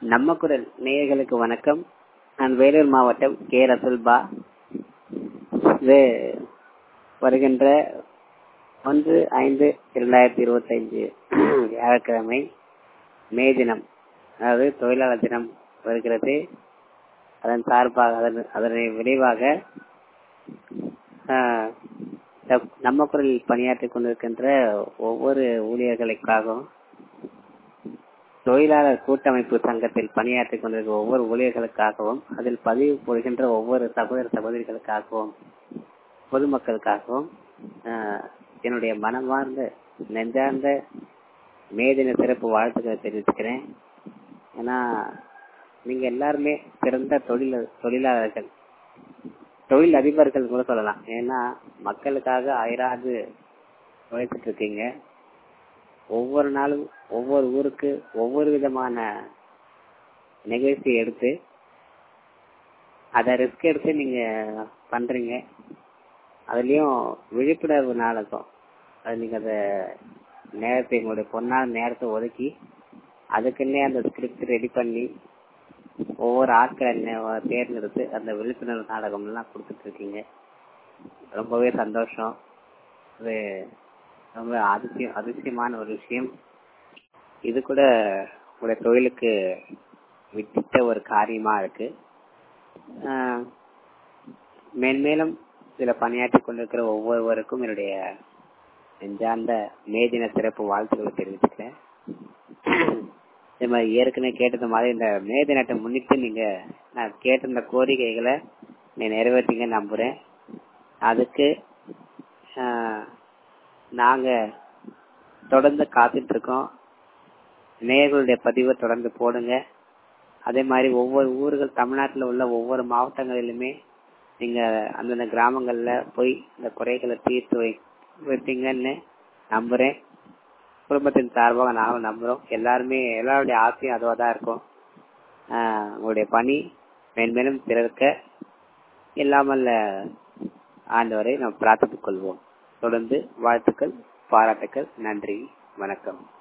நம்ம குரல் நேயர்களுக்கு வணக்கம் நான் வேலூர் மாவட்டம் கே ரசுல்பா இது வருகின்ற ஒன்று ஐந்து இரண்டாயிரத்தி இருபத்தைந்து வியாழக்கிழமை மே தினம் அதாவது தொழிலாளர் தினம் வருகிறது அதன் சார்பாக அதன் அதனை விரைவாக ஆஹ், நம்- நம்ம குரலில் பணியாற்றிக் கொண்டிருக்கின்ற ஒவ்வொரு ஊழியர்களுக்காகவும் தொழிலாளர் கூட்டமைப்பு சங்கத்தில் பணியாற்றிக் கொண்டிருக்கிற ஒவ்வொரு ஊழியர்களுக்காகவும் அதில் பதிவு போடுகின்ற ஒவ்வொரு சகோதர சகோதரிகளுக்காகவும் பொதுமக்களுக்காகவும் ஆஹ், என்னுடைய மனமார்ந்த நெஞ்சார்ந்த மே தின சிறப்பு வாழ்த்துக்களை தெரிவிச்சுக்கிறேன் ஏன்னா நீங்க எல்லாருமே சிறந்த தொழில தொழிலாளர்கள் தொழில் அதிபர்கள் கூட சொல்லலாம் ஏன்னா மக்களுக்காக அயராது உழைச்சிட்டு இருக்கீங்க ஒவ்வொரு நாளும் ஒவ்வொரு ஊருக்கு ஒவ்வொரு விதமான நிகழ்ச்சி எடுத்து அதை ரிஸ்க் எடுத்து நீங்க பண்றீங்க அதுலயும் விழிப்புணர்வு நாடகம் அது நீங்க அதை நேரத்தை உங்களுடைய பொன்னான நேரத்தை ஒதுக்கி அதுக்குன்னே அந்த ஸ்கிரிப்ட் ரெடி பண்ணி ஒவ்வொரு ஆட்களை நே- தேர்ந்தெடுத்து அந்த விழிப்புணர்வு நாடகம் எல்லாம் கொடுத்துட்டு இருக்கீங்க ரொம்பவே சந்தோஷம் அது ரொம்ப அதிசயம் அதிசயமான ஒரு விஷயம் இது கூட உங்களுடைய தொழிலுக்கு வித்திட்ட ஒரு காரியமா இருக்கு ஆஹ் மேன்மேலும் இதுல பணியாற்றி கொண்டிருக்கிற ஒவ்வொருவருக்கும் என்னுடைய நெஞ்சார்ந்த மே தின சிறப்பு வாழ்த்துக்களை தெரிவிச்சுக்கிறேன் இதே மாதிரி ஏற்கனவே கேட்டது மாதிரி இந்த மே தினத்தை முன்னிட்டு நீங்க நான் கேட்டிருந்த கோரிக்கைகளை நீ நிறைவேற்றீங்க நம்புறேன் அதுக்கு ஆஹ், நாங்க தொடர்ந்து காத்துட்டு இருக்கோம் நேயர்களுடைய பதிவை தொடர்ந்து போடுங்க அதே மாதிரி ஒவ்வொரு ஊர்கள் தமிழ்நாட்டில் உள்ள ஒவ்வொரு மாவட்டங்களிலுமே நீங்க அந்தந்த கிராமங்கள்ல போய் இந்த குறைகளை தீர்த்து வை வைப்பீங்கன்னு நம்புறேன் குடும்பத்தின் சார்பாக நாங்களும் நம்புறோம் எல்லாருமே எல்லாருடைய ஆசையும் அதுவாக தான் இருக்கும் ஆஹ் உங்களுடைய பணி மேன்மேலும் பிறக்க இல்லாமல் ஆண்டவரை நாம் பிரார்த்தித்துக் கொள்வோம் தொடர்ந்து வாழ்த்துக்கள் பாராட்டுக்கள் நன்றி வணக்கம்